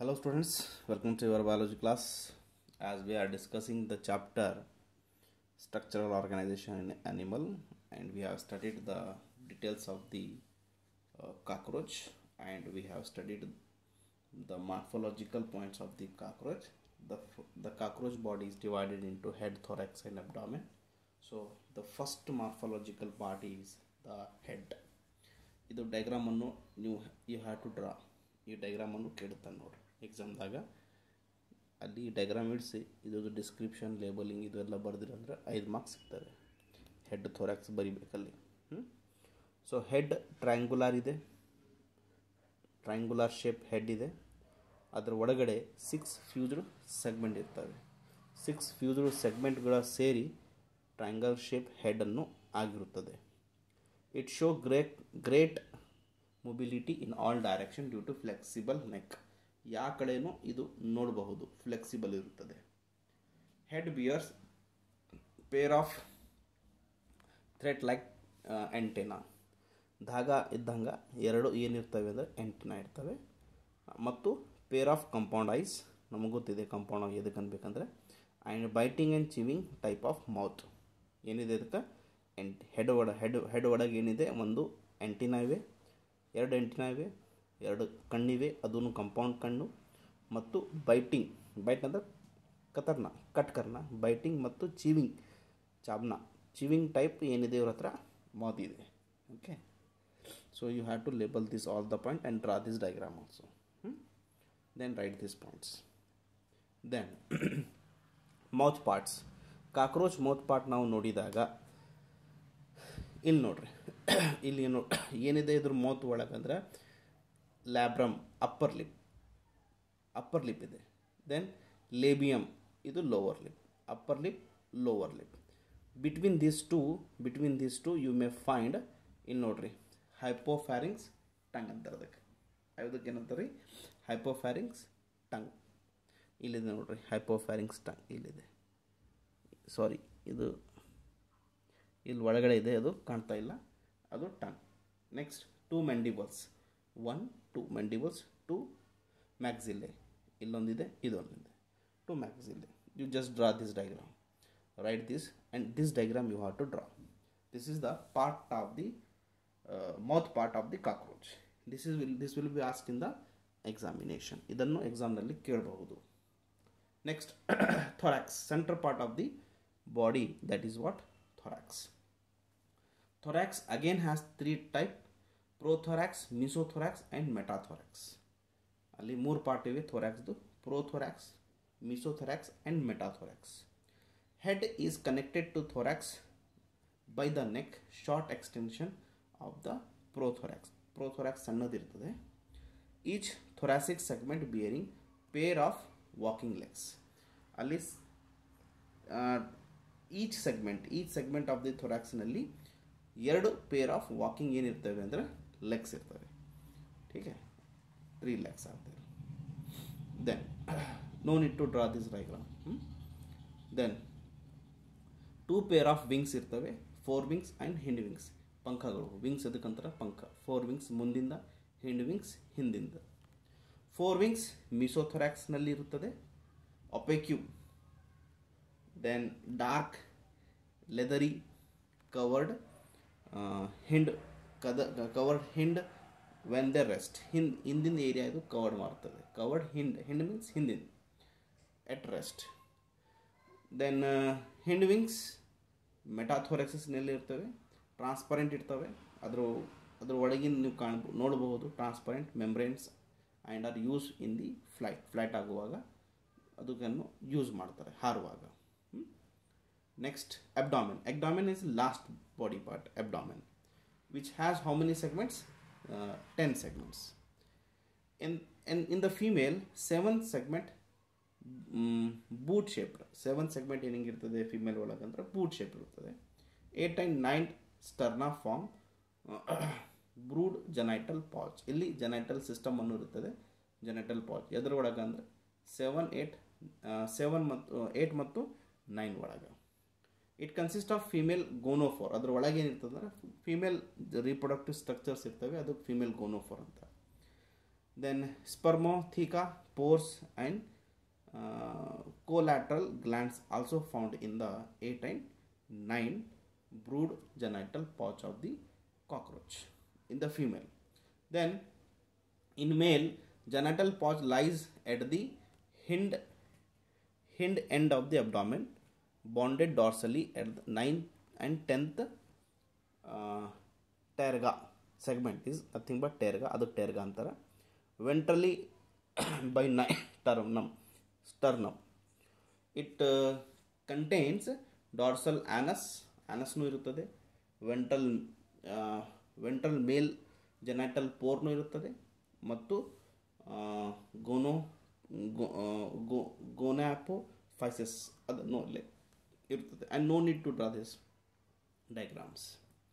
Hello students, welcome to your biology class as we are discussing the chapter structural organization in animal and we have studied the details of the uh, cockroach and we have studied the morphological points of the cockroach the, f- the cockroach body is divided into head thorax and abdomen so the first morphological part is the head ಇದು ಡೈಗ್ರಾಮನ್ನು ನೀವು you have to draw ಈ ಡೈಗ್ರಾಮನ್ನು ಕೇಳುತ್ತಾನೆ ನೋಡ್ರಿ ಎಕ್ಸಾಮ್ದಾಗ ಅಲ್ಲಿ diagram ಇಡಿಸಿ ಇದ್ರದ್ದು description labelling ಇದೆಲ್ಲ ಬರೆದಿರಿ ಅಂದ್ರೆ ಐದು ಮಾರ್ಕ್ಸ್ ಸಿಗ್ತವೆ ಹೆಡ್ ಥೊರಾಕ್ಸ್ ಬರಿಬೇಕಲ್ಲಿ ಸೊ ಹೆಡ್ ಟ್ರಯಾಂಗುಲಾರ್ ಇದೆ ಟ್ರಯಾಂಗುಲಾರ್ ಶೇಪ್ ಹೆಡ್ ಇದೆ ಅದರ ಒಳಗಡೆ ಸಿಕ್ಸ್ ಫ್ಯೂಸ್ಡ್ ಸೆಗ್ಮೆಂಟ್ ಇರ್ತವೆ ಸಿಕ್ಸ್ ಫ್ಯೂಸ್ಡ್ ಸೆಗ್ಮೆಂಟ್ಗಳ ಸೇರಿ ಟ್ರಯಾಂಗಲ್ ಶೇಪ್ ಹೆಡನ್ನು ಆಗಿರುತ್ತದೆ it show great great mobility in all direction due to flexible neck ಯಾವ ಕಡೆನೂ ಇದು ನೋಡಬಹುದು ಫ್ಲೆಕ್ಸಿಬಲ್ ಇರುತ್ತದೆ head bears pair of thread like antenna ಧಾಗ ಇದ್ದಂಗೆ ಎರಡು ಏನಿರ್ತವೆ ಅಂದರೆ ಎಂಟೆನಾ ಇರ್ತವೆ ಮತ್ತು ಪೇರ್ ಆಫ್ ಕಂಪೌಂಡ್ ಐಸ್ ನಮಗೆ ಗೊತ್ತಿದೆ ಕಂಪೌಂಡ್ ಎದಕ್ಕೆ ಅನ್ಬೇಕಂದ್ರೆ and biting and chewing type of mouth ಏನಿದೆ ಅದಕ್ಕೆ ಎಂಟ್ ಹೆಡ್ ಒಳ ಹೆಡ್ ಹೆಡ್ ಒಳಗೆ ಏನಿದೆ ಒಂದು ಎಂಟಿನ ಇವೆ ಎರಡು ಎಂಟಿನ ಇವೆ ಎರಡು ಕಣ್ಣಿವೆ ಅದನ್ನು ಕಂಪೌಂಡ್ ಕಣ್ಣು ಮತ್ತು ಬೈಟಿಂಗ್ ಬೈಟ್ ಅಂದರೆ ಕತರ್ನ ಕಟ್ಕರ್ನ ಬೈಟಿಂಗ್ ಮತ್ತು ಚೀವಿಂಗ್ ಚಾಬ್ನ ಚೀವಿಂಗ್ ಟೈಪ್ ಏನಿದೆ ಇವ್ರ ಹತ್ರ ಮೌತ್ ಇದೆ okay so you have to label this all the point and draw this diagram also then write this points then mouth parts cockroach mouth part ನಾವು ನೋಡಿದಾಗ ಇಲ್ಲಿ ನೋಡ್ರಿ ಇಲ್ಲಿ ಏನು ಏನಿದೆ ಇದ್ರ ಮೌತ್ ಒಳಗಂದ್ರೆ labrum upper lip upper lip ಇದೆ ದೆನ್ ಲೇಬಿಯಮ್ ಇದು lower lip upper lip lower lip between this to between this two you may find ಇಲ್ಲಿ ನೋಡ್ರಿ ಹೈಪೋಫ್ಯಾರಿಂಗ್ಸ್ ಟಂಗ್ ಅಂತಾರೆ ಅದಕ್ಕೆ ಅದಕ್ಕೆ ಏನಂತಾರೆ ರೀ ಹೈಪೋಫ್ಯಾರಿಂಗ್ಸ್ ಟಂಗ್ ಇಲ್ಲಿದೆ ನೋಡ್ರಿ ಹೈಪೋಫ್ಯಾರಿಂಗ್ಸ್ ಟಂಗ್ ಇಲ್ಲಿದೆ ಸಾರಿ ಇದು ಇಲ್ಲಿ ಒಳಗಡೆ ಇದೆ ಅದು ಕಾಣ್ತಾ ಇಲ್ಲ ಅದು tongue next two mandibles one two mandibles two maxillae ಇಲ್ಲೊಂದಿದೆ ಇದೊಂದಿದೆ two maxillae you just draw this diagram write this and this diagram you have to draw this is the part of the mouth part of the cockroach this is will this will be ask in the examination ಇದನ್ನು ಎಕ್ಸಾಮ್ನಲ್ಲಿ ಕೇಳಬಹುದು next thorax centre part of the body that is what thorax. Thorax again has three type prothorax, mesothorax and metathorax. ಅಲ್ಲಿ ಮೂರು part ಇವೆ ಥೊರಾಕ್ಸ್ದು prothorax mesothorax and metathorax head is connected to thorax by the neck short extension of the prothorax prothorax ಸಣ್ಣದಿರ್ತದೆ each thoracic segment bearing pair of walking legs ಅಲ್ಲಿ each segment each segment of the ಥೊರಾಕ್ಸ್ನಲ್ಲಿ ಎರಡು pair of walking ಏನಿರ್ತವೆ ಅಂದರೆ legs ಇರ್ತವೆ ಟೀಕೆ three legs ಆಗ್ತವೆ then no need to draw this diagram then two pair of wings ಇರ್ತವೆ fore wings and hind wings ಪಂಖಗಳು wings ಅದಕ್ಕಂತರ ಪಂಖ ಫೋರ್ ವಿಂಗ್ಸ್ ಮುಂದಿಂದ ಹಿಂಡ್ ವಿಂಗ್ಸ್ ಹಿಂದಿಂದ ಫೋರ್ ವಿಂಗ್ಸ್ ಮಿಸೋಥೊರಾಕ್ಸ್ನಲ್ಲಿ ಇರುತ್ತದೆ opaque then dark leathery covered uh, hind covered hind when they rest Hind ಹಿಂದಿನ area ಇದು covered ಮಾಡ್ತದೆ ಕವರ್ಡ್ ಹಿಂಡ್ ಹಿಂಡ್ ಮೀನ್ಸ್ ಹಿಂದಿನ at rest then hind wings ಮೆಟಾಥೋರೆಕ್ಸಸ್ನಲ್ಲಿ ಇರ್ತವೆ ಟ್ರಾನ್ಸ್ಪರೆಂಟ್ ಇರ್ತವೆ ಅದ್ರ ಅದ್ರ ಒಳಗಿನ ನೀವು ಕಾಣ್ಬೋದು ನೋಡಬಹುದು transparent membranes and are use in the flight flight ಆಗುವಾಗ ಅದಕ್ಕನ್ನು ಯೂಸ್ ಮಾಡ್ತಾರೆ ಹಾರುವಾಗ next abdomen abdomen is last body part abdomen which has how many segments uh, 10 segments in, in in the female seventh segment boot shaped seven segment ಏನಿರ್ತದೆ female ಒಳಗಂದ್ರೆ boot shape ಇರ್ತದೆ eight and nine sterna form brood genital pouch ಇಲ್ಲಿ genital system ಅನ್ನು ಇರುತ್ತದೆ genital pouch ಎದ್ರ ಒಳಗೆ ಅಂದರೆ seven eight seven ಮತ್ತು ಏಟ್ ಮತ್ತು ನೈನ್ ಒಳಗೆ it consist of female gonophore ಅದ್ರ ಒಳಗೆ ಏನಿರ್ತದೆ ಅಂದರೆ ಫಿಮೇಲ್ ರಿಪ್ರೊಡಕ್ಟಿವ್ ಸ್ಟ್ರಕ್ಚರ್ಸ್ ಇರ್ತವೆ ಅದು ಫಿಮೇಲ್ ಗೋನೋಫೋರ್ ಅಂತ then spermatheca pores and collateral glands also found in the 8 and 9 brood genital pouch of the cockroach in the female then in male genital pouch lies at the hind hind end of the abdomen bonded dorsally at the 9th and 10th uh, terga segment is nothing but terga ಅದು terga ಅಂತಾರೆ ventrally by 9 sternum sternum it uh, contains dorsal anus anusನು ಇರುತ್ತದೆ ventral ventral male genital ಪೋರ್ನು ಇರುತ್ತದೆ ಮತ್ತು gono gonapophyses ಅದನ್ನು ಅಲ್ಲೇ ಇರುತ್ತದೆ and no need to draw this diagrams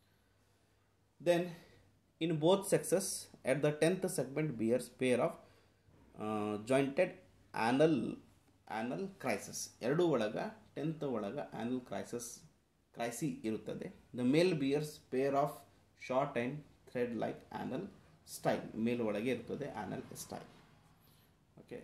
then in both sexes at the tenth segment bears pair of jointed anal anal cerci ಎರಡು ಒಳಗ ಟೆಂತ್ ಒಳಗ ಆ್ಯನಲ್ ಕ್ರೈಸಸ್ ಕ್ರೈಸಿ ಇರುತ್ತದೆ the male bears pair of short and thread like anal style male ಒಳಗೆ ಇರ್ತದೆ anal style okay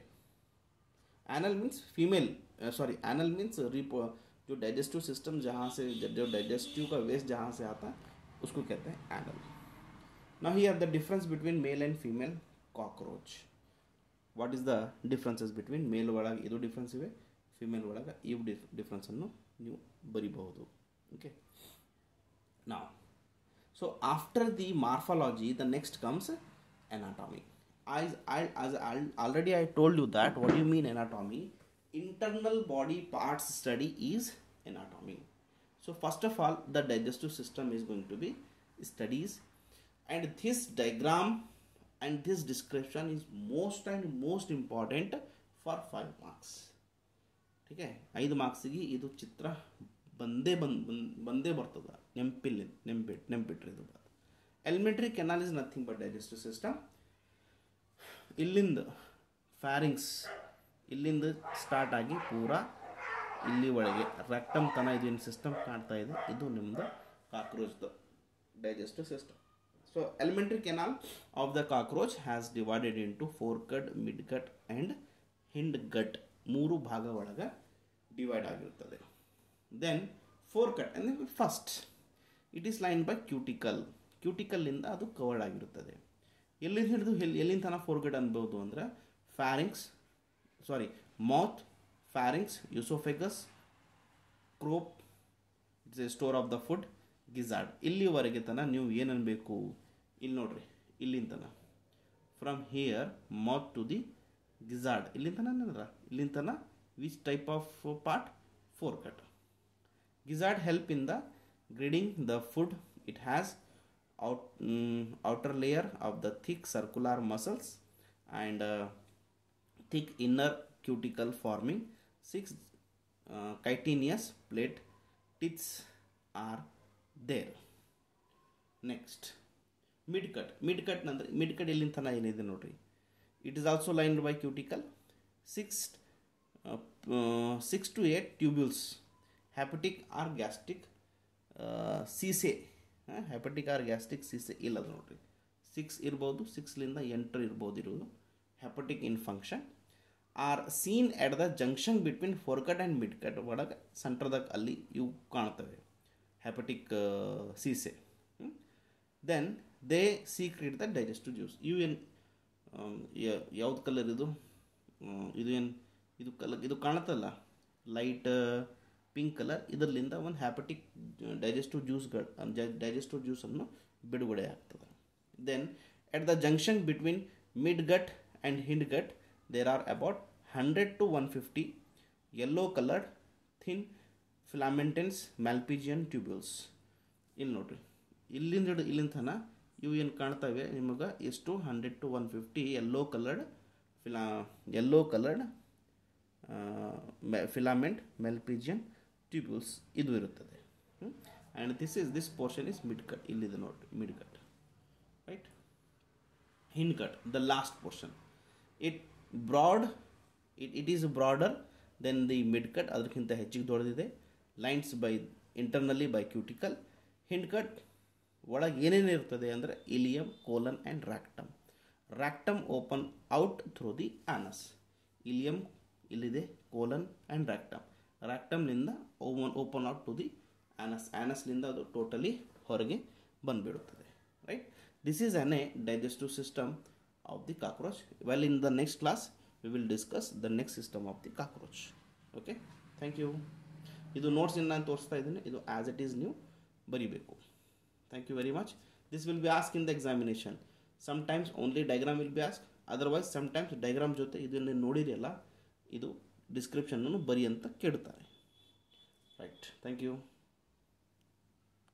anal means female sorry anal means रिपो जो digestive system जहाँ से जो डाइजेस्टिव का वेस्ट जहाँ से आता है उसको कहते हैं anal now here the difference between male and female cockroach what is the differences between male ಒಳಗೆ ಇದು ಡಿಫ್ರೆನ್ಸ್ ಇವೆ ಫಿಮೇಲ್ ಒಳಗೆ ಇವು ಡಿಫ್ ಡಿಫ್ರೆನ್ಸನ್ನು ನೀವು ಬರಿಬಹುದು ಓಕೆ ನಾವು so after the morphology the next comes anatomy as I, as I already i told you that what do you mean anatomy internal body parts study is anatomy so first of all the digestive system is going to be studies and this diagram and this description is most and most important for 5 marks ठीक है ಐದು ಮಾರ್ಕ್ಸಿಗೆ ಇದು ಚಿತ್ರ ಬಂದೇ ಬಂದ್ ಬಂದ್- ಬಂದೇ ಬರ್ತದೆ ನೆಂಪಿಲ್ಲ ನೆಂಪಿಟ್ ನೆಂಪಿಟ್ರಿ ಇದು elementary canal is nothing but digestive system ಇಲ್ಲಿಂದ ಫ್ಯಾರಿಂಗ್ಸ್ ಇಲ್ಲಿಂದ ಸ್ಟಾರ್ಟ್ ಆಗಿ ಪೂರಾ ಇಲ್ಲಿ ಒಳಗೆ ರೆಕ್ಟಮ್ ತನ ಇದು ಏನು ಸಿಸ್ಟಮ್ ಕಾಣ್ತಾ ಇದೆ ಇದು ನಿಮ್ಮದು ಕಾಕ್ರೋಚ್ದು digestive system so elementary canal of the cockroach has divided into foregut midgut and hindgut ಮೂರು ಭಾಗ ಒಳಗೆ ಡಿವೈಡ್ ಆಗಿರುತ್ತದೆ ದೆನ್ ಫೋರ್ ಕಟ್ ಅಂದರೆ first it is line by cuticle ಕ್ಯೂಟಿಕಲ್ಲಿಂದ ಅದು ಕವರ್ಡ್ ಆಗಿರುತ್ತದೆ ಎಲ್ಲಿಂದ ಹಿಡಿದು ಎಲ್ಲಿ ಎಲ್ಲಿಂದ ತನಕ ಫೋರ್ ಕಟ್ ಅನ್ಬೋದು ಅಂದರೆ pharynx sorry mouth pharynx oesophagus crop it's a store of the food gizzard ಇಲ್ಲಿವರೆಗೆ ತನ ನೀವು ಏನು ಅನ್ಬೇಕು ಇಲ್ಲಿ ನೋಡ್ರಿ ಇಲ್ಲಿಂದ ತನ from here mouth to the gizzard ಇಲ್ಲಿಂದ ತನ ಏನಂದ್ರ ಇಲ್ಲಿಂದ ತನ which type of part foregut gizzard help in the grading the food it has out mm, outer layer of the thick circular muscles and uh, thick inner cuticle forming six uh, chitinous plate teeth are there next midgut midgut ನಂತರ midgut ಎಲ್ಲಿಂದ ತನ ಏನಿದೆ ನೋಡ್ರಿ it is also lined by cuticle six six to eight tubules hepatic or gastric caeca hepatic or gastric caeca ಇಲ್ಲ ಅದು ನೋಡ್ರಿ six ಇರ್ಬೋದು ಸಿಕ್ಸ್ಲಿಂದ ಎಂಟು ಇರ್ಬೋದು ಇರೋದು hepatic in function are seen at the junction between foregut and midgut ಒಳಗೆ ಸೆಂಟ್ರದಾಗ ಅಲ್ಲಿ ಇವು ಕಾಣ್ತವೆ hepatic caeca then they secrete the digestive juice ಇವು ಏನು ಯಾವ್ದು ಕಲರ್ ಇದು ಹ್ಮ್, ಇದು ಏನು ಇದು ಕಲರ್ ಇದು ಕಾಣುತ್ತಲ್ಲ ಲೈಟ್ ಪಿಂಕ್ ಕಲರ್ ಇದರಿಂದ ಒಂದು ಹ್ಯಾಪಟಿಕ್ ಡೈಜೆಸ್ಟಿವ್ ಜ್ಯೂಸ್ಗಳು ಡೈಜೆಸ್ಟಿವ್ ಜ್ಯೂಸನ್ನು ಬಿಡುಗಡೆ ಆಗ್ತದೆ then at the junction between midgut and hindgut there are about hundred to one fifty yellow coloured thin filamentous Malpighian tubules ಇಲ್ಲಿ ನೋಡ್ರಿ ಇಲ್ಲಿಂದ ಹಿಡಿದು ಇಲ್ಲಿಂದ ತನ ಇವು ಏನು ಕಾಣ್ತವೆ ನಿಮಗೆ ಎಷ್ಟು hundred to one fifty yellow coloured fila yellow coloured filament Malpighian tubules ಇದು ಇರುತ್ತದೆ and this is this portion is midgut ಇಲ್ಲಿದೆ ನೋಡ್ರಿ midgut right hindgut the last portion it broad it it is broader then the midgut ಅದಕ್ಕಿಂತ ಹೆಚ್ಚಿಗೆ ದೊಡ್ಡದಿದೆ lines by internally by cuticle hindgut ಒಳಗೆ ಏನೇನು ಇರ್ತದೆ ಅಂದರೆ ileum colon and rectum rectum open out through the honest ಇಲಿಯಮ್ ಇಲ್ಲಿದೆ colon and rectum ರ್ಯಾಕ್ಟಮ್ನಿಂದ ಓವನ್ open out to the anus ಆನಸ್ನಿಂದ ಅದು ಟೋಟಲಿ ಹೊರಗೆ ಬಂದುಬಿಡುತ್ತದೆ right this is on a digestive system of the cockroach well in the next class we will discuss the next system of the cockroach okay thank you ಇದು notes ನಾನು ತೋರಿಸ್ತಾ ಇದ್ದೀನಿ ಇದು as it is ನೀವು ಬರೀಬೇಕು thank you very much this will be ask in the examination sometimes only diagram will be ask otherwise sometimes diagram ಜೊತೆ ಇದನ್ನು ನೋಡಿರಲ್ಲ ಇದು ಡಿಸ್ಕ್ರಿಪ್ಷನ್ನನ್ನು ಬರಿ ಅಂತ ಕೇಳ್ತಾರೆ ರೈಟ್ ಥ್ಯಾಂಕ್ ಯು